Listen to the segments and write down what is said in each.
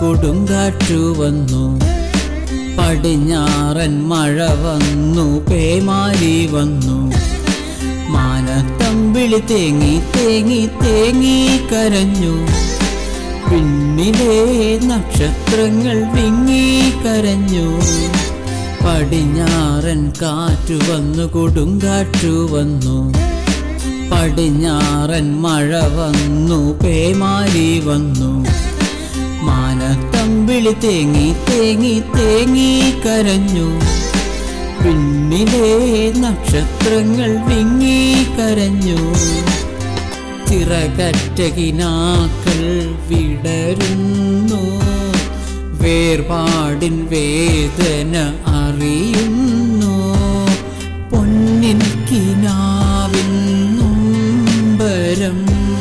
കൊടുങ്കാറ്റു വന്നു പടിഞ്ഞാറൻ മഴ വന്നു പേമാരി വന്നു മാനത്തമ്പിളി തേങ്ങി തേങ്ങി തേങ്ങി കരഞ്ഞു പിന്നിലെ നക്ഷത്രങ്ങൾ വിങ്ങി കരഞ്ഞു പടിഞ്ഞാറൻ കാറ്റു വന്നു കൊടുങ്കാറ്റു വന്നു പടിഞ്ഞാറൻ മഴ വന്നു പേമാരി വന്നു മാനത്തമ്പിളി തേങ്ങി തേങ്ങി തേങ്ങി കരഞ്ഞു പിന്നിലെ നക്ഷത്രങ്ങൾ വിങ്ങി കരഞ്ഞു ചിറകറ്റ കിനാക്കൾ വിടരുന്നു വേർപാടിൻ വേദന അറിയുന്നു പൊന്നിൻ കിനാവിൻ നൊമ്പരം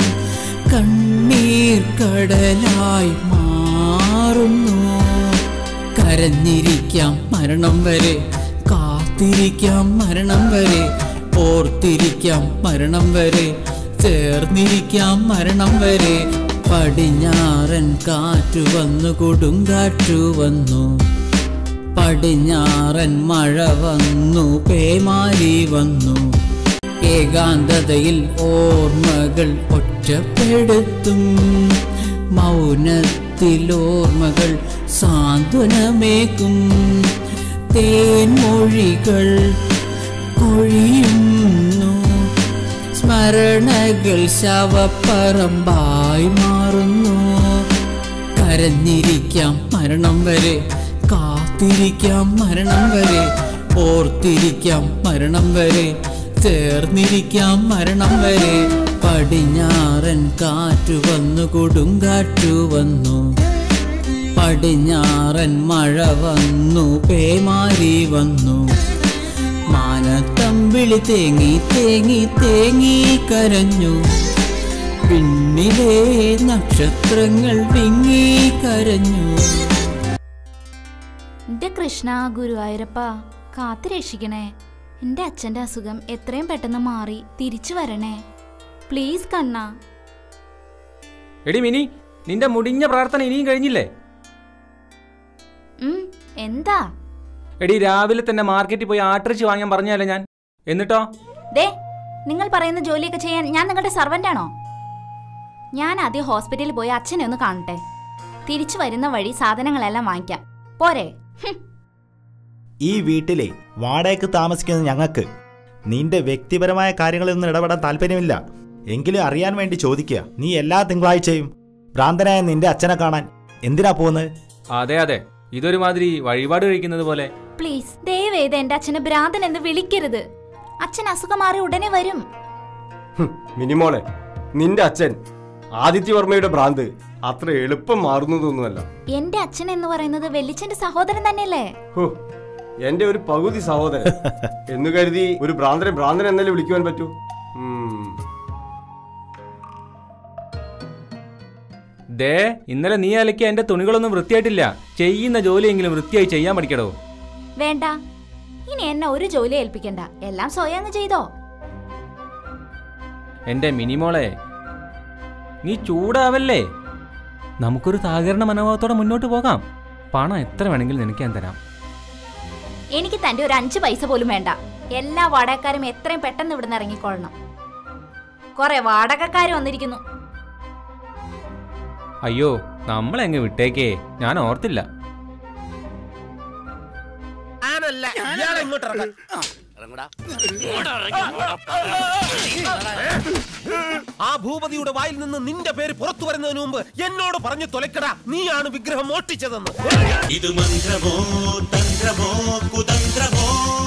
കണ്ണീർ കടലായി മാറുന്നു കരഞ്ഞിരിക്കാം മരണം വരെ കാത്തിരിക്കാം മരണം വരെ ഓർത്തിരിക്കാം മരണം വരെ ചേർന്നിരിക്കാം മരണം വരെ പടിഞ്ഞാറൻ കാറ്റു വന്നു കൊടുങ്കാറ്റു വന്നു പടിഞ്ഞാറൻ മഴ വന്നു പേമാരി വന്നു ഏകാന്തതയിൽ ഓർമ്മകൾ ഒറ്റപ്പെടുത്തും മൗനത്തിൽ ഓർമ്മകൾ സാന്ത്വനമേക്കും തേൻമൊഴികൾ കൊഴിയുന്നു സ്മരണകൾ ശവപ്പറമ്പായി മാറുന്നു കരഞ്ഞിരിക്കാം മരണം വരെ കാത്തിരിക്കാം മരണം വരെ ഓർത്തിരിക്കാം മരണം വരെ ചേർന്നിരിക്കാം മരണം വരെ പടിഞ്ഞാറൻ കാറ്റു വന്നു കൊടുങ്കാറ്റു വന്നു പടിഞ്ഞാറൻ മഴ വന്നു പേമാരി വന്നു മാനത്തമ്പിളി തേങ്ങി തേങ്ങി തേങ്ങി കരഞ്ഞു പിന്നിലെ നക്ഷത്രങ്ങൾ വിങ്ങി കരഞ്ഞു എന്റെ കൃഷ്ണ ഗുരുവായൂരപ്പ കാത്തു രക്ഷിക്കണേ എന്റെ അച്ഛന്റെ അസുഖം എത്രയും പെട്ടെന്ന് മാറി തിരിച്ചു വരണേ പ്ലീസ് കണ്ണ എടി മിനി നിന്റെ മുടിഞ്ഞ പ്രാർത്ഥന ഇനിയും കഴിഞ്ഞില്ലേ ഉം, എന്താ എടി രാവിലെ തന്നെ മാർക്കറ്റിൽ പോയി ആട്ടിറച്ചി വാങ്ങാൻ പറഞ്ഞല്ലേ ഞാൻ എന്നിട്ടോ ദേ നിങ്ങൾ പറയുന്ന ജോലിയൊക്കെ ചെയ്യാൻ ഞാൻ നിങ്ങളുടെ സർവന്റ് ആണോ ഞാൻ ആദ്യം ഹോസ്പിറ്റലിൽ പോയി അച്ഛനെ ഒന്ന് കാണട്ടെ തിരിച്ചു വരുന്ന വഴി സാധനങ്ങളെല്ലാം വാങ്ങിക്കാം പോരെ ഹും. ഈ വീട്ടിലെ വാടകയ്ക്ക് താമസിക്കുന്ന ഞങ്ങൾക്ക് നിന്റെ വ്യക്തിപരമായ കാര്യങ്ങളിലൊന്നും ഇടപെടാൻ താല്പര്യമില്ല എങ്കിലും അറിയാൻ വേണ്ടി ചോദിക്കുക നീ എല്ലാ തിങ്കളാഴ്ചയും ഭ്രാന്തനായ നിന്റെ അച്ഛനെ കാണാൻ എന്തിനാ പോകുന്നത് അതെ അതെ ഇതൊരുമാതിരി വഴിപാട് കഴിക്കുന്നത് പോലെ പ്ലീസ് ദയവേത് എന്റെ അച്ഛനെ ഭ്രാന്തൻ എന്ന് വിളിക്കരുത് അച്ഛൻ അസുഖം മാറി ഉടനെ വരും മിനിമോളെ നിന്റെ അച്ഛൻ ആദിത്യവർമ്മയുടെ ഭ്രാന്ത് അത്ര എളുപ്പം മാറുന്നതൊന്നുമല്ല എന്റെ അച്ഛൻ എന്ന് പറയുന്നത് വെല്ലിച്ചന്റെ സഹോദരൻ തന്നെയല്ലേ ഹോ എന്റെ ഒരു പകുതി സഹോദരൻ എന്ന് കരുതി ഒരു ഭ്രാന്തനെ ഭ്രാന്തൻ എന്നല്ലേ വിളിക്കുവാൻ പറ്റൂ ഉം. ദേ ഇന്നലെ നീ അലക്കിയ എന്റെ തുണികളൊന്നും വൃത്തിയായിട്ടില്ല ചെയ്യുന്ന ജോലിയെങ്കിലും വൃത്തിയായി ചെയ്യാൻ പഠിക്കടോ വേണ്ട ഇനി എന്നെ ഒരു ജോലി ഏൽപ്പിക്കണ്ട എല്ലാം സ്വയം അങ്ങ് ചെയ്തോ എന്റെ മിനിമോളെ നീ ചൂടാവല്ലേ നമുക്കൊരു സഹകരണ മനോഭാവത്തോടെ മുന്നോട്ട് പോകാം പണം എത്ര വേണമെങ്കിലും നിനക്ക് ഞാൻ തരാം എനിക്ക് തന്റെ ഒരു അഞ്ച് പൈസ പോലും വേണ്ട എല്ലാ വാടകക്കാരും എത്രയും പെട്ടെന്ന് ഇവിടുന്ന് ഇറങ്ങിക്കൊള്ളണം കുറെ വാടകക്കാർ വന്നിരിക്കുന്നു അയ്യോ നമ്മളെങ്ങ് വിട്ടേക്കേ ഞാൻ ഓർത്തില്ല ഞാനല്ല ഇയാളെ ഇങ്ങോട്ട് ഇറങ്ങാൻ ആ ഭൂപതിയുടെ വായിൽ നിന്ന് നിന്റെ പേര് പുറത്തു വരുന്നതിന് മുമ്പ് എന്നോട് പറഞ്ഞു തൊലക്കടാ നീയാണ് വിഗ്രഹം മോഷ്ടിച്ചതെന്ന് ഇത് മന്ത്രമോ തന്ത്രമോ കുതന്ത്രമോ